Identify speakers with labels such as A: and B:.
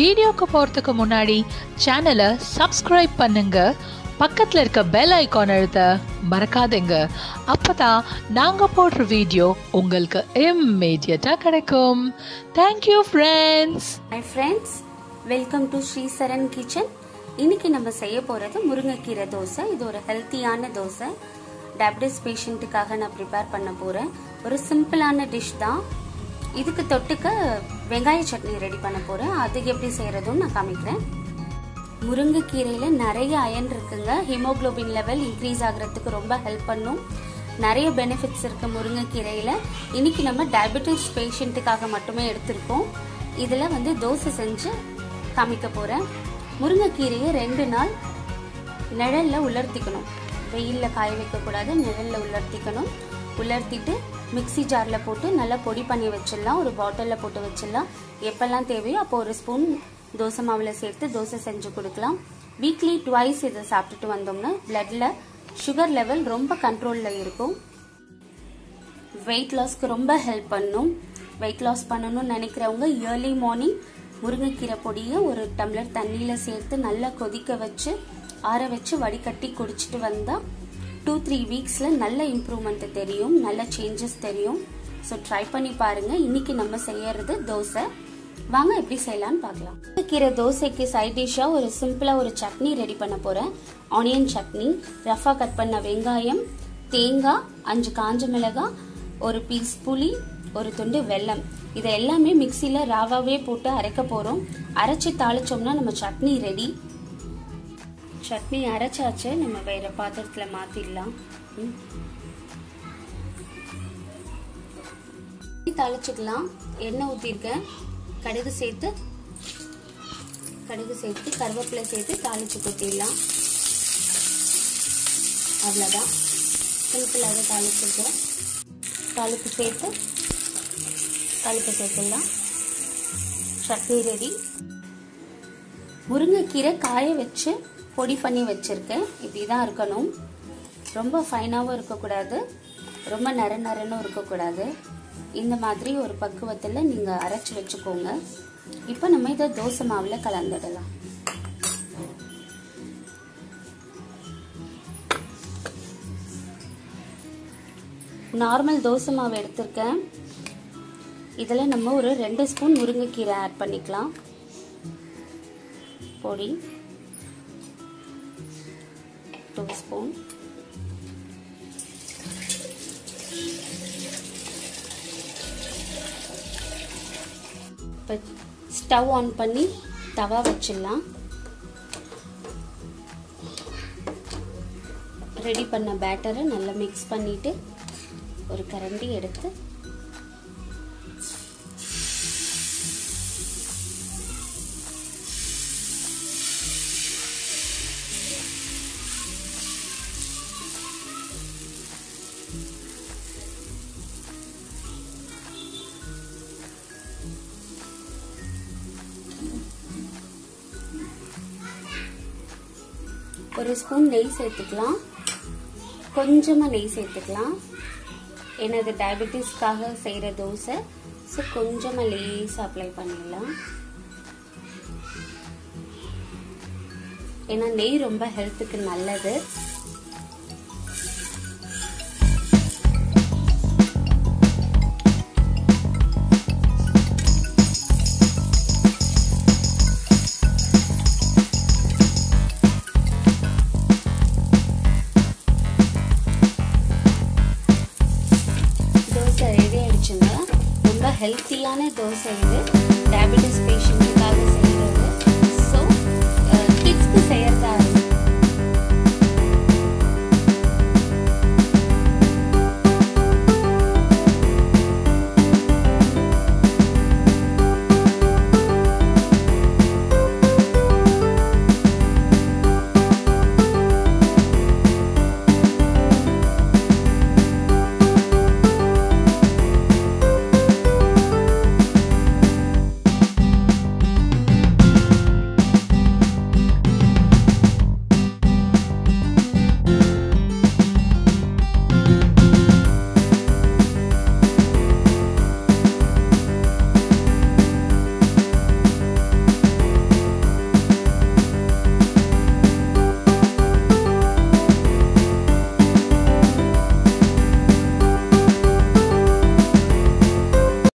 A: வீடியோக்கு போகிறதுக்கு முன்னாடி சேனலை சப்ஸ்கிரைப் பண்ணுங்க பக்கத்தில் இருக்க பெல் ஐக்கான் அழுத்த மறக்காதீங்க அப்போ தான் நாங்கள் போடுற வீடியோ உங்களுக்கு இம்மீடியட்டாக கிடைக்கும் thank you friends
B: hi friends welcome to Sri Saran kitchen இன்னைக்கு நம்ம செய்ய போகிறது முருங்கைக்கீரை தோசை இது ஒரு ஹெல்த்தியான தோசை டயபிட்டிஸ் பேஷண்ட்டுக்காக நான் ப்ரிப்பேர் பண்ண போகிறேன் ஒரு சிம்பிளான டிஷ் தான் இதுக்கு தொட்டுக்க வெங்காய சட்னி ரெடி பண்ண போகிறேன் அது எப்படி செய்கிறதும் நான் காமிக்கிறேன் முருங்கைக்கீரையில் நிறைய அயன் இருக்குங்க ஹீமோகுளோபின் லெவல் இன்க்ரீஸ் ஆகிறதுக்கு ரொம்ப ஹெல்ப் பண்ணும் நிறைய பெனிஃபிட்ஸ் இருக்கு முருங்கைக்கீரையில் இன்னைக்கு நம்ம டயபெட்டிஸ் பேஷண்ட்டுக்காக மட்டுமே எடுத்திருக்கோம் இதில் வந்து தோசை செஞ்சு காமிக்க போகிறேன் முருங்கைக்கீரையை ரெண்டு நாள் நிழலில் உலர்த்திக்கணும் வெயிலில் காய வைக்கக்கூடாது நிழலில் உலர்த்திக்கணும் உலர்த்திட்டு மிக்ஸி ஜாரில் போட்டு நல்லா பொடி பண்ணி வச்சிடலாம் ஒரு பாட்டிலில் போட்டு வச்சிடலாம் எப்பெல்லாம் தேவையோ அப்போ ஒரு ஸ்பூன் தோசை மாவில் சேர்த்து தோசை செஞ்சு கொடுக்கலாம் வீக்லி ட்வைஸ் இதை சாப்பிட்டுட்டு வந்தோம்னா பிளட்ல சுகர் லெவல் ரொம்ப கண்ட்ரோலில் இருக்கும் வெயிட் லாஸ்க்கு ரொம்ப ஹெல்ப் பண்ணும் வெயிட் லாஸ் பண்ணணும்னு நினைக்கிறவங்க இயர்லி மார்னிங் முருங்கைக்கீரை பொடியை ஒரு டம்ளர் தண்ணியில் சேர்த்து நல்லா கொதிக்க வச்சு ஆற வச்சு வடிகட்டி குடிச்சிட்டு வந்தால் டூ த்ரீ வீக்ஸில் நல்ல இம்ப்ரூவ்மெண்ட் தெரியும் நல்ல சேஞ்சஸ் தெரியும் ஸோ ட்ரை பண்ணி பாருங்க இன்னைக்கு நம்ம செய்யறது தோசை வாங்க எப்படி செய்யலாம்னு பார்க்கலாம் கீரை தோசைக்கு சைட் டிஷ்ஷாக ஒரு சிம்பிளாக ஒரு சட்னி ரெடி பண்ண போகிறேன் ஆனியன் சட்னி ரஃபாக கட் பண்ண வெங்காயம் தேங்காய் அஞ்சு காஞ்ச மிளகாய் ஒரு பீஸ் புளி ஒரு துண்டு வெல்லம் இதை எல்லாமே மிக்சியில் ராவாவே போட்டு அரைக்க போகிறோம் அரைச்சி தாளிச்சோம்னா நம்ம சட்னி ரெடி சட்னி அரைச்சாச்சு நம்ம வேற பாத்திரத்தில் மாற்றிடலாம் தாளிச்சுக்கலாம் எண்ணெய் ஊற்றிருக்கேன் கடுகு சேர்த்து கடுகு சேர்த்து கருவேப்பிலை சேர்த்து தாளிச்சு கொட்டிடலாம் அவ்வளோதான் சிம்பிளாக தாளிச்சிருக்கேன் தாளிப்பு சேர்த்து தாளிப்பு சேர்த்துடலாம் சட்னி ரெடி முருங்கைக்கீரை காய வச்சு பொடி பண்ணி வச்சுருக்கேன் இப்படி தான் இருக்கணும் ரொம்ப ஃபைனாகவும் இருக்கக்கூடாது ரொம்ப நர நரனும் இருக்கக்கூடாது இந்த மாதிரி ஒரு பக்குவத்தில் நீங்கள் அரைச்சி வச்சுக்கோங்க இப்போ நம்ம இதை தோசை மாவில் கலந்துடலாம் நார்மல் தோசை மாவு எடுத்திருக்கேன் இதில் நம்ம ஒரு ரெண்டு ஸ்பூன் முருங்கைக்கீரை ஆட் பண்ணிக்கலாம் பொடி டூ ஸ்பூன் இப்போ ஸ்டவ் ஆன் பண்ணி தவா வச்சிடலாம் ரெடி பண்ண பேட்டரை நல்லா மிக்ஸ் பண்ணிட்டு ஒரு கரண்டி எடுத்து ஒரு ஸ்பூன் நெய் சேர்த்துக்கலாம் கொஞ்சமாக நெய் சேர்த்துக்கலாம் ஏன்னா இது டயபெட்டிஸ்க்காக செய்கிற தோசை ஸோ கொஞ்சமாக லேஸாக அப்ளை பண்ணிடலாம் ஏன்னா நெய் ரொம்ப ஹெல்த்துக்கு நல்லது தோசை ரெடி ஆயிடுச்சுங்க ரொம்ப ஹெல்த்தியான தோசை இது டயபெட்டிஸ் பேஷண்ட்டுக்காக